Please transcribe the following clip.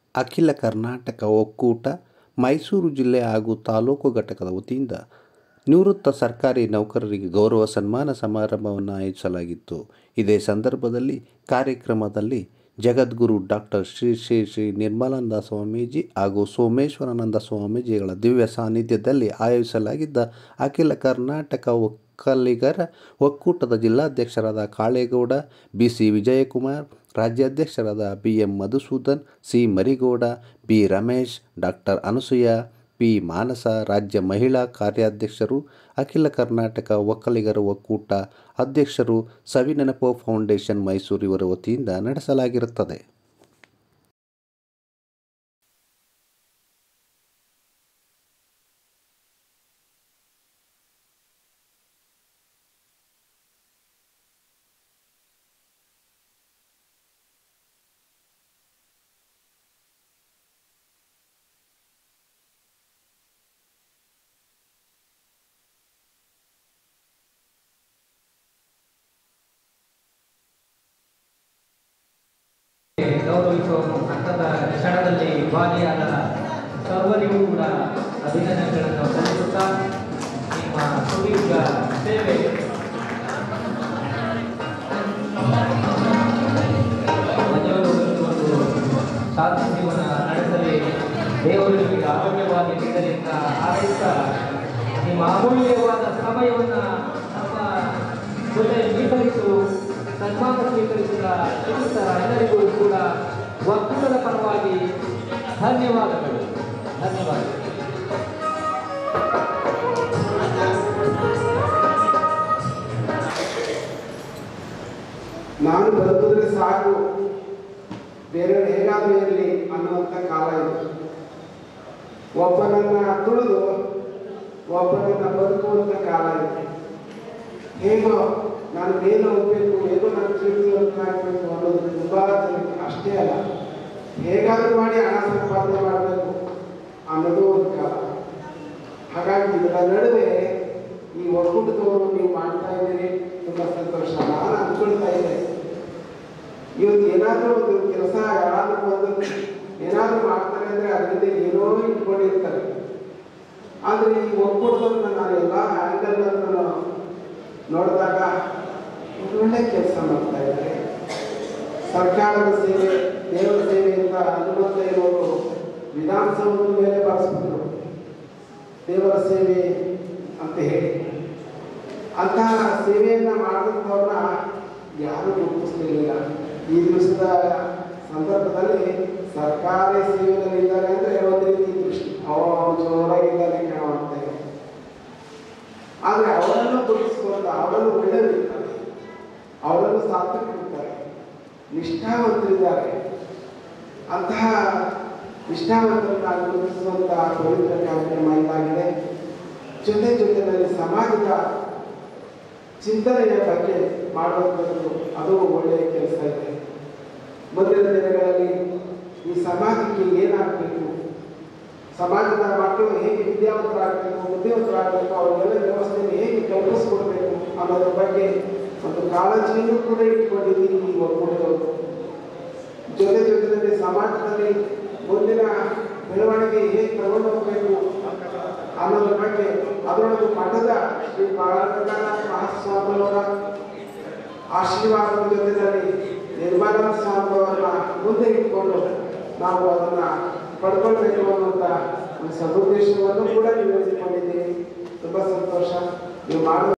ಅಖಿಲ ಕರ್ನಾಟಕ ಒಕ್ಕೂಟ ಮೈಸೂರು ಜಿಲ್ಲೆ ಹಾಗೂ ತಾಲೂಕು ಘಟಕದ ವತಿಯಿಂದ ನಿವೃತ್ತ ಸರ್ಕಾರಿ ನೌಕರರಿಗೆ ಗೌರವ ಸನ್ಮಾನ ಸಮಾರಂಭವನ್ನು ಆಯೋಜಿಸಲಾಗಿತ್ತು ಇದೇ ಸಂದರ್ಭದಲ್ಲಿ ಕಾರ್ಯಕ್ರಮದಲ್ಲಿ ಜಗದ್ಗುರು ಡಾಕ್ಟರ್ ಶ್ರೀ ಶ್ರೀ ಶ್ರೀ ನಿರ್ಮಲಾನಂದ ಸ್ವಾಮೀಜಿ ಹಾಗೂ ಸೋಮೇಶ್ವರಾನಂದ ಸ್ವಾಮೀಜಿಗಳ ದಿವ್ಯ ಸಾನ್ನಿಧ್ಯದಲ್ಲಿ ಆಯೋಜಿಸಲಾಗಿದ್ದ ಅಖಿಲ ಕರ್ನಾಟಕ ಒಕ್ಕಲಿಗರ ಒಕ್ಕೂಟದ ಜಿಲ್ಲಾಧ್ಯಕ್ಷರಾದ ಕಾಳೇಗೌಡ ಬಿ ಸಿ ವಿಜಯಕುಮಾರ್ ರಾಜ್ಯಾಧ್ಯಕ್ಷರಾದ B M Madhusudan C Marigowda B Ramesh doctor Anasuya P Manasa ರಾಜ್ಯ ಮಹಿಳಾ ಕಾರ್ಯಾಧ್ಯಕ್ಷರು ಅಖಿಲ ಕರ್ನಾಟಕ ಒಕ್ಕಲಿಗರ ಒಕ್ಕೂಟ ಅಧ್ಯಕ್ಷರು ಸವಿನೆನಪು ಫೌಂಡೇಶನ್ ಮೈಸೂರು ಇವರ ವತಿಯಿಂದ ನಡೆಸಲಾಗಿರುತ್ತದೆ ಗೌರವಿಸುವ ಸಂಘದ ಕ್ಷಣದಲ್ಲಿ ಭಾಗಿಯಾದ ಸರ್ವರಿಗೂ ಕೂಡ ಅಭಿನಂದನೆಗಳನ್ನು ಸಲ್ಲಿಸುತ್ತಾ ನಿಮ್ಮ ಸುದೀರ್ಘ ಸೇವೆ ಮನೆಯವರೊಂದಿಗೆ ಒಂದು ಸಾಧು ಜೀವನ ನಡೆಸಲಿ ದೇವರು ನಿಮಗೆ ಆರೋಗ್ಯವಾಗಿ ನೀಡಲಿ ಅಂತ ಹಾರೈಸ್ತಾ ನಿಮ್ಮ ಅಮೂಲ್ಯವಾದ ಸಮಯವನ್ನು ನಮ್ಮ ಜೊತೆ ಮೀಸಲಿಟ್ಟು ಸನ್ಮಾನ ಸ್ವೀಕರಿಸಿದ ಶ್ರೀಯುತರ ಎಲ್ಲರಿಗೂ ಕೂಡ ಒಕ್ಕೂಟದ ಪರವಾಗಿ ಧನ್ಯವಾದಗಳು ಧನ್ಯವಾದಗಳು ನಾನು ಬದುಕಿದ್ರೆ ಸಾಕು ಬೇರೆಯವರು ಹೇಗಾದ್ರೂ ಇರಲಿ ಅನ್ನುವಂಥ ಕಾಲ ಇದು ಒಬ್ಬನನ್ನ ತುಳಿದು ಒಬ್ಬನನ್ನ ಬದುಕುವಂಥ ಕಾಲ ಇದು ಹೇಗೋ ನಾನು ಮೇಲೆ ಹೋಗ್ಬೇಕು ಹೇಗೋ ನಾನು ಕೀರ್ತಿವಂತನಾಗಬೇಕು ಅನ್ನೋದು ತುಂಬ ಜನಕ್ಕೆ ಅಷ್ಟೇ ಅಲ್ಲ ಹೇಗಾದ್ರೂ ಮಾಡಿ ಹಣ ಸಂಪಾದನೆ ಮಾಡಬೇಕು ಅನ್ನೋದು ಒಂದು ಕಾಲ ಹಾಗಾಗಿ ಇದರ ನಡುವೆ ಈ ಒಕ್ಕೂಟದವರು ನೀವು ಮಾಡ್ತಾ ಇದ್ದೀರಿ ತುಂಬ ಸಂತೋಷ ನಾನು ಅನ್ಕೊಳ್ತಾ ಇದ್ದೆ ಇವತ್ತು ಏನಾದರೂ ಒಂದು ಕೆಲಸ ಯಾರಾದರೂ ಒಂದು ಏನಾದರೂ ಮಾಡ್ತಾರೆ ಅಂದರೆ ಅದರಿಂದ ಏನೋ ಇಟ್ಕೊಂಡಿರ್ತಾರೆ ಆದರೆ ಈ ಒಕ್ಕೂಟದವ್ರನ್ನ ನಾನು ಎಲ್ಲ ಆ್ಯಂಗಲ್ಗಳನ್ನು ನೋಡಿದಾಗ ಒಳ್ಳೊಳ್ಳೆ ಕೆಲಸ ಮಾಡ್ತಾ ಇದ್ದಾರೆ ಸರ್ಕಾರದ ಸೇವೆ ದೇವರ ಸೇವೆ ಅಂತ ಹನುಮಂತ ಇರೋರು ವಿಧಾನಸೌಧದ ಮೇಲೆ ಬಳಸ್ಬಿಟ್ರು ದೇವರ ಸೇವೆ ಅಂತ ಹೇಳಿ ಅಂತಹ ಸೇವೆಯನ್ನು ಮಾಡಿದಂಥವ್ರನ್ನ ಯಾರೂ ಗುರುತಿಸ್ತಿರ್ಲಿಲ್ಲ ಈ ದಿವಸದ ಸಂದರ್ಭದಲ್ಲಿ ಸರ್ಕಾರಿ ಸೇವೆಯಲ್ಲಿ ಇದ್ದಾರೆ ಅಂದರೆ ಒಂದು ರೀತಿ ದೃಷ್ಟಿ ಅವರು ಜೋರಾಗಿದ್ದಾರೆ ಕಾಣುವಂತೆ ಆದರೆ ಅವರನ್ನು ಗುರುತಿಸಿಕೊಂಡು ಅವರನ್ನು ಒಳ್ಳೆಯದಿರ್ತಾರೆ ಅವರನ್ನು ಸಾರ್ಥಕರಿರ್ತಾರೆ ನಿಷ್ಠಾವಂತರಿದ್ದಾರೆ ಅಂತಹ ನಿಷ್ಠಾವಂತರನ್ನ ಗುರುತಿಸುವಂತಹ ಪವಿತ್ರ ಕಾರ್ಯಕ್ರಮ ಇದಾಗಿದೆ ಜೊತೆ ಜೊತೆಯಲ್ಲಿ ಸಮಾಜದ ಚಿಂತನೆಯ ಬಗ್ಗೆ ಮಾಡುವಂಥದ್ದು ಅದು ಒಳ್ಳೆಯ ಕೆಲಸ ಇದೆ ಮುಂದಿನ ದಿನಗಳಲ್ಲಿ ಈ ಸಮಾಜಕ್ಕೆ ಏನಾಗಬೇಕು ಸಮಾಜದ ಮಕ್ಕಳು ಹೇಗೆ ವಿದ್ಯಾವಂತರಾಗಬೇಕು ಬುದ್ಧಿವಂತರಾಗಬೇಕು ಅವರಿಗೆಲ್ಲ ವ್ಯವಸ್ಥೆಯನ್ನು ಹೇಗೆ ಕಲ್ಪಿಸ್ಕೊಡ್ಬೇಕು ಅನ್ನೋದ್ರ ಬಗ್ಗೆ ಒಂದು ಕಾಳಜಿಯನ್ನು ಕೂಡ ಇಟ್ಕೊಂಡಿದ್ದೀನಿ ಈ ಒಕ್ಕೂಟದವರು ಜೊತೆ ಜೊತೆಯಲ್ಲಿ ಸಮಾಜದಲ್ಲಿ ಮುಂದಿನ ಬೆಳವಣಿಗೆ ಹೇಗೆ ತಗೊಂಡು ಹೋಗಬೇಕು ಅನ್ನೋದ್ರ ಬಗ್ಗೆ ಅದರೊಳಗೆ ಮಠದ ಶ್ರೀ ಬಾಲಗಂಗಾಧರ ಮಹಾಸ್ವಾಮಿಯವರ ಆಶೀರ್ವಾದದ ಜೊತೆಯಲ್ಲಿ ನಿರ್ಮಲಾನಂದ ಸ್ವಾಮಿಯವರನ್ನ ಮುಂದೆ ಇಟ್ಕೊಂಡು ನಾವು ಅದನ್ನ ಪಡ್ಕೊಳ್ಬೇಕು ಅನ್ನುವಂಥ ಒಂದು ಸದುದ್ದೇಶವನ್ನು ಕೂಡ ನಿರ್ವಹಿಸಿಕೊಂಡಿದ್ದೀವಿ ತುಂಬ ಸಂತೋಷ ನೀವು ಮಾಡುವ